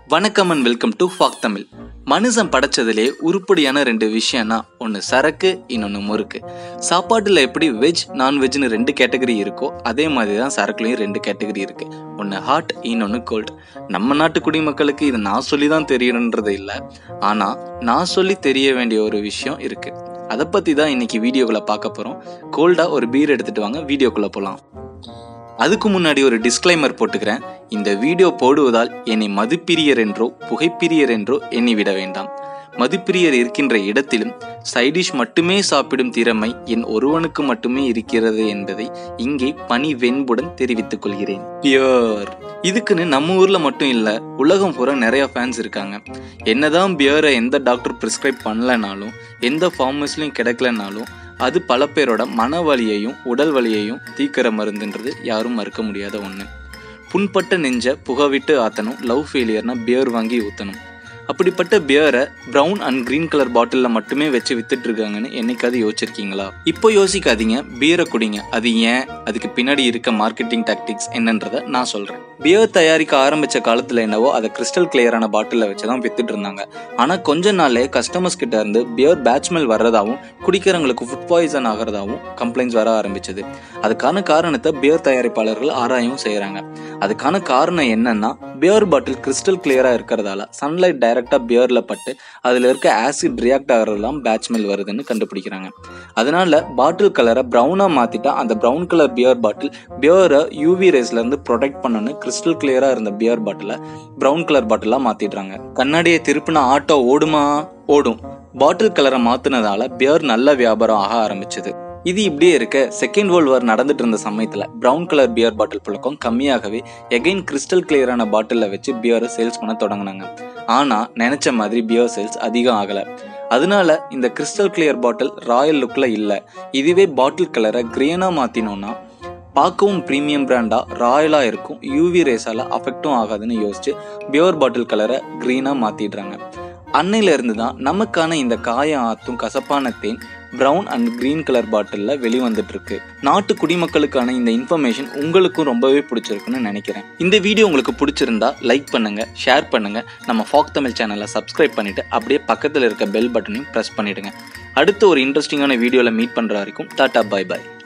வணக்கம் and welcome to ஃபாக் தமிழ் மனுஷன் படைச்சதுலே உருப்படியான ரெண்டு விஷயம்னா ஒன்று சரக்கு இன்னொன்று முறுக்கு சாப்பாட்டில் எப்படி வெஜ் நான்வெஜ்னு ரெண்டு கேட்டகரி இருக்கோ அதே மாதிரி தான் சரக்குலையும் ரெண்டு கேட்டகரி இருக்கு ஒன்று ஹாட் இன்னொன்று கோல்டு நம்ம நாட்டு குடிமக்களுக்கு இது நான் சொல்லி தான் தெரியணுன்றது இல்லை ஆனால் நான் சொல்லி தெரிய வேண்டிய ஒரு விஷயம் இருக்கு அதை பற்றி தான் இன்னைக்கு வீடியோக்குள்ளே பார்க்க போகிறோம் கோல்டாக ஒரு பீர் எடுத்துட்டு வாங்க வீடியோக்குள்ளே போகலாம் அதுக்கு முன்னாடி ஒரு டிஸ்க்ளைமர் போட்டுக்கிறேன் இந்த வீடியோ போடுவதால் என்னை மதுப்பிரியர் என்றோ புகைப்பிரியர் என்றோ எண்ணி விட வேண்டாம் மதுப்பிரியர் இருக்கின்ற இடத்திலும் சைடிஷ் மட்டுமே சாப்பிடும் திறமை என் ஒருவனுக்கு மட்டுமே இருக்கிறது என்பதை இங்கே பனி வெண்புடன் தெரிவித்துக் கொள்கிறேன் பியர் இதுக்குன்னு நம்ம ஊர்ல மட்டும் இல்ல உலகம் பூரா நிறைய ஃபேன்ஸ் இருக்காங்க என்னதான் பியரை எந்த டாக்டர் ப்ரிஸ்கிரைப் பண்ணலனாலும் எந்த ஃபார்மஸ்லையும் கிடைக்கலனாலும் அது பல பேரோட மன வலியையும் உடல் வலியையும் தீக்கிற மருந்துன்றது யாரும் மறுக்க முடியாத ஒன்று புண்பட்ட நெஞ்ச புகவிட்டு ஆத்தணும் லவ் ஃபெயிலியர்னா பியர் வாங்கி ஊற்றணும் அப்படிப்பட்ட பியரை ப்ரௌன் அண்ட் கிரீன் கலர் பாட்டிலில் மட்டுமே வச்சு வித்துட்டு இருக்காங்கன்னு என்னைக்காவது யோசிச்சிருக்கீங்களா இப்போ யோசிக்காதீங்க பியரை குடிங்க அது ஏன் அதுக்கு பின்னாடி இருக்க மார்க்கெட்டிங் டாக்டிக்ஸ் என்னன்றதை நான் சொல்கிறேன் பியர் தயாரிக்க ஆரம்பிச்ச காலத்தில் என்னவோ அதை கிறிஸ்டல் கிளியரான பாட்டிலில் வச்சு தான் வித்துட்டு இருந்தாங்க ஆனால் கொஞ்ச நாளே கஸ்டமர்ஸ் கிட்ட இருந்து பியர் பேட்ச்மெல் வர்றதாவும் குடிக்கிறவங்களுக்கு ஃபுட் பாய்சன் ஆகிறதாவும் கம்ப்ளைண்ட்ஸ் வர ஆரம்பிச்சது அதுக்கான காரணத்தை பியர் தயாரிப்பாளர்கள் ஆராயவும் செய்கிறாங்க அதுக்கான காரணம் என்னன்னா பியர் பாட்டில் கிறிஸ்டல் கிளியரா இருக்கிறதால சன்லைட் டைரக்டா பியர்ல பட்டு அதுல இருக்க ஆசிட் ரியாக்ட் ஆகிறதெல்லாம் பேட்ச்மெல் வருதுன்னு கண்டுபிடிக்கிறாங்க அதனால பாட்டில் கலரை ப்ரௌனா மாத்திட்டா அந்த ப்ரௌன் கலர் பியர் பாட்டில் பியரை யூவி ரேஸ்ல இருந்து ப்ரொடெக்ட் பண்ணணும்னு கிறிஸ்டல் கிளியரா இருந்த பியர் பாட்டில ப்ரௌன் கலர் பாட்டிலா மாத்திடுறாங்க கண்ணாடியை திருப்பின ஆட்டோ ஓடுமா ஓடும் பாட்டில் கலரை மாத்தினதால பியர் நல்ல வியாபாரம் ஆக ஆரம்பிச்சது இது இப்படியே இருக்க செகண்ட் வேர்ல்டு வார் நடந்துட்டு இருந்த சமயத்துல பிரவுன் கலர் பியர் பாட்டில் புழக்கம் கம்மியாகவே எகைன் கிறிஸ்டல் கிளியரான பாட்டில வச்சு பியரை சேல்ஸ் பண்ண தொடங்கினாங்க ஆனா நினைச்ச மாதிரி பியர் சேல்ஸ் அதிகம் ஆகல அதனால இந்த கிறிஸ்டல் கிளியர் பாட்டில் ராயல் லுக்ல இல்ல இதுவே பாட்டில் கலரை கிரீனா மாத்தினோம்னா பார்க்கவும் ப்ரீமியம் பிராண்டா ராயலா இருக்கும் யூவி ரேஸால அஃபெக்டும் ஆகாதுன்னு யோசிச்சு பியோர் பாட்டில் கலரை கிரீனா மாத்திடுறாங்க அன்னையில இருந்து தான் நமக்கான இந்த காயம் ஆத்தும் கசப்பான தேன் பிரவுன் அண்ட் கிரீன் கலர் பாட்டிலில் வெளிவந்துட்டு இருக்கு நாட்டு குடிமக்களுக்கான இந்த இன்ஃபர்மேஷன் உங்களுக்கும் ரொம்பவே பிடிச்சிருக்குன்னு நினைக்கிறேன் இந்த வீடியோ உங்களுக்கு பிடிச்சிருந்தா லைக் பண்ணுங்க ஷேர் பண்ணுங்க நம்ம ஃபாக் தமிழ் சேனலை சப்ஸ்கிரைப் பண்ணிட்டு அப்படியே பக்கத்தில் இருக்க பெல் பட்டனையும் ப்ரெஸ் பண்ணிடுங்க அடுத்த ஒரு இன்ட்ரெஸ்டிங்கான வீடியோவில் மீட் பண்ணுற வரைக்கும் டாட்டா பாய் பாய்